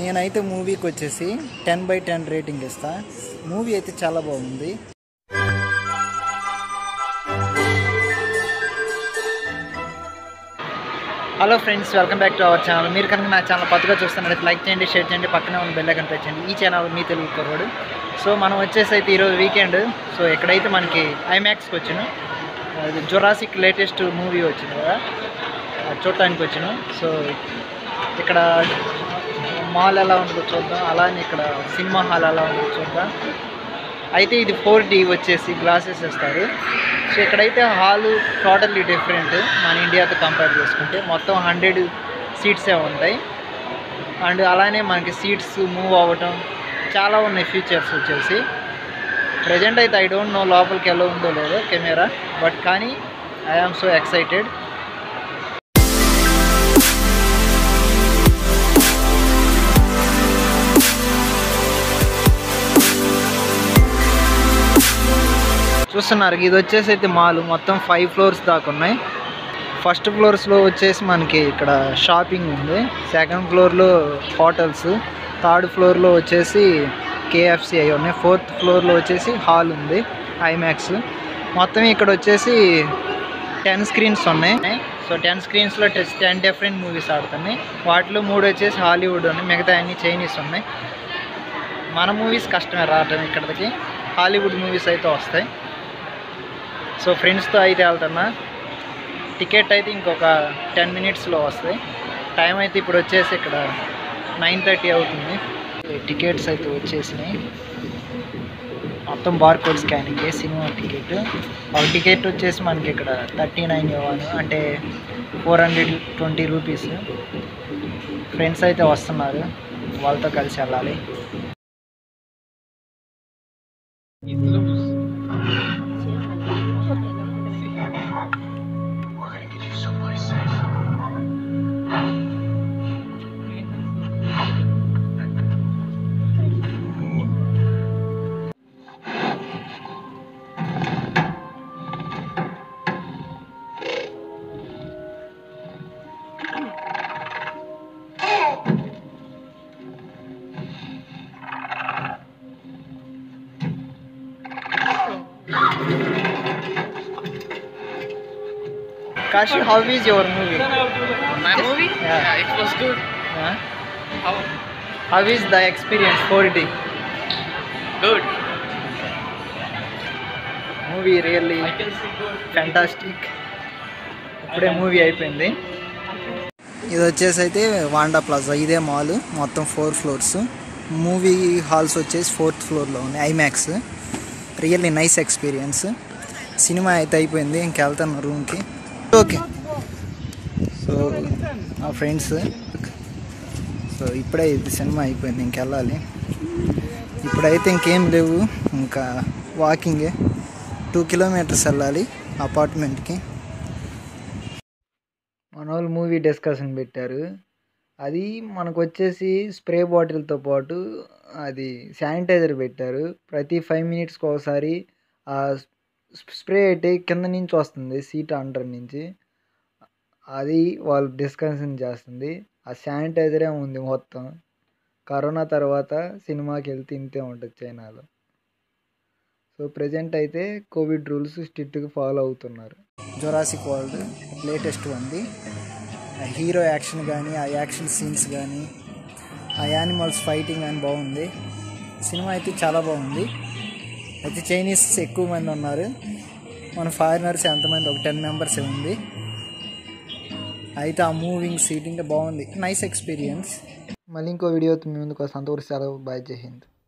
నేనైతే మూవీకి వచ్చేసి టెన్ బై టెన్ రేటింగ్ ఇస్తా మూవీ అయితే చాలా బాగుంది hello friends welcome back to our channel మీరు కనుక నా ఛానల్ కొత్తగా చూస్తున్నట్లయితే లైక్ చేయండి షేర్ చేయండి పక్కనే ఉన్న బెల్ ఐకన్ ప్రెస్ చేయండి ఈ ఛానల్ మీ తెలుగు కుర్రోడు సో మనం వచ్చేసి అయితే ఈరోజు వీకెండ్ సో ఎక్కడైతే మనకి ఐమాక్స్కి వచ్చాను అది జొరాసిక్ లేటెస్ట్ మూవీ వచ్చింది కదా అది చూడటానికి వచ్చాను సో ఇక్కడ మాల్ ఎలా ఉందో చూద్దాం అలానే ఇక్కడ సినిమా హాల్ ఎలా ఉందో చూద్దాం అయితే ఇది ఫోర్ డి వచ్చేసి గ్లాసెస్ ఇస్తారు సో ఇక్కడైతే హాల్ టోటల్లీ డిఫరెంట్ మన ఇండియాతో కంపేర్ చేసుకుంటే మొత్తం హండ్రెడ్ సీట్సే ఉంటాయి అండ్ అలానే మనకి సీట్స్ మూవ్ అవ్వటం చాలా ఉన్నాయి ఫీచర్స్ వచ్చేసి ప్రజెంట్ అయితే ఐ డోంట్ నో లోపలికి ఎలా ఉందో లేదో కెమెరా బట్ కానీ ఐ ఆమ్ సో ఎక్సైటెడ్ చూస్తున్నారు ఇది వచ్చేసి అయితే మాల్ మొత్తం ఫైవ్ ఫ్లోర్స్ దాకా ఉన్నాయి ఫస్ట్ ఫ్లోర్స్లో వచ్చేసి మనకి ఇక్కడ షాపింగ్ ఉంది సెకండ్ ఫ్లోర్లో హోటల్స్ థర్డ్ ఫ్లోర్లో వచ్చేసి కేఎఫ్సి అవి ఉన్నాయి ఫోర్త్ ఫ్లోర్లో వచ్చేసి హాల్ ఉంది ఐమాక్స్ మొత్తం ఇక్కడ వచ్చేసి టెన్ స్క్రీన్స్ ఉన్నాయి సో టెన్ స్క్రీన్స్లో టెన్ డిఫరెంట్ మూవీస్ ఆడుతున్నాయి వాటిలో మూడు వచ్చేసి హాలీవుడ్ ఉన్నాయి మిగతా అన్ని చైనీస్ ఉన్నాయి మన మూవీస్ కష్టమే రావటం ఇక్కడికి హాలీవుడ్ మూవీస్ అయితే వస్తాయి సో ఫ్రెండ్స్తో అయితే వెళ్తున్నా టికెట్ అయితే ఇంకొక టెన్ మినిట్స్లో వస్తాయి టైం అయితే ఇప్పుడు వచ్చేసి ఇక్కడ నైన్ థర్టీ అవుతుంది టికెట్స్ అయితే వచ్చేసినాయి మొత్తం బార్ కోడ్ స్కానింగ్ సినిమా టికెట్ ఒక టికెట్ వచ్చేసి మనకి ఇక్కడ థర్టీ నైన్ ఇవ్వాలి అంటే four hundred twenty rupees friends అయితే వస్తున్నారు వాళ్ళతో కలిసి వెళ్ళాలి Kashi, how is your movie? My movie? Yeah. Yeah, it was good. Huh? How? How is the experience 4D? Good. Movie really I can see good. Fantastic ఇప్పుడే movie అయిపోయింది ఇది వచ్చేసి అయితే వాండా ప్లాజా ఇదే మాల్ మొత్తం four floors movie halls వచ్చేసి fourth ఫ్లోర్లో ఉన్నాయి ఐమాక్స్ రియల్లీ నైస్ ఎక్స్పీరియన్స్ సినిమా అయితే అయిపోయింది ఇంకెళ్తాను రూమ్కి ఓకే సో మా ఫ్రెండ్స్ సో ఇప్పుడే ఇది సినిమా అయిపోయింది ఇంకెళ్ళాలి ఇప్పుడైతే ఇంకేం లేవు ఇంకా వాకింగే టూ కిలోమీటర్స్ వెళ్ళాలి అపార్ట్మెంట్కి మన వాళ్ళు మూవీ డిస్కషన్ పెట్టారు అది మనకు వచ్చేసి స్ప్రే బాటిల్తో పాటు అది శానిటైజర్ పెట్టారు ప్రతి ఫైవ్ మినిట్స్కి ఒకసారి ఆ స్ప్రే అయితే కింద నుంచి వస్తుంది సీట్ అండర్ నుంచి అది వాళ్ళు డిస్కషన్ చేస్తుంది ఆ శానిటైజరే ఉంది మొత్తం కరోనా తర్వాత సినిమాకి వెళ్తే ఇంతే ఉంటుంది చైనాలో సో ప్రజెంట్ అయితే కోవిడ్ రూల్స్ స్ట్రిక్ట్గా ఫాలో అవుతున్నారు జొరాసిక్ వరల్డ్ లేటెస్ట్ ఉంది హీరో యాక్షన్ కానీ ఆ యాక్షన్ సీన్స్ కానీ ఆ యానిమల్స్ ఫైటింగ్ కానీ బాగుంది సినిమా అయితే చాలా బాగుంది అయితే చైనీస్ ఎక్కువ మంది ఉన్నారు మన ఫారినర్స్ ఎంతమంది ఒక టెన్ మెంబర్స్ ఉంది అయితే ఆ మూవింగ్ సీటింగ్ బాగుంది నైస్ ఎక్స్పీరియన్స్ మళ్ళీ ఇంకో వీడియోతో మీ ముందుకు వస్తాను అంతవరకు సెలవు బాయ్ జై హింద్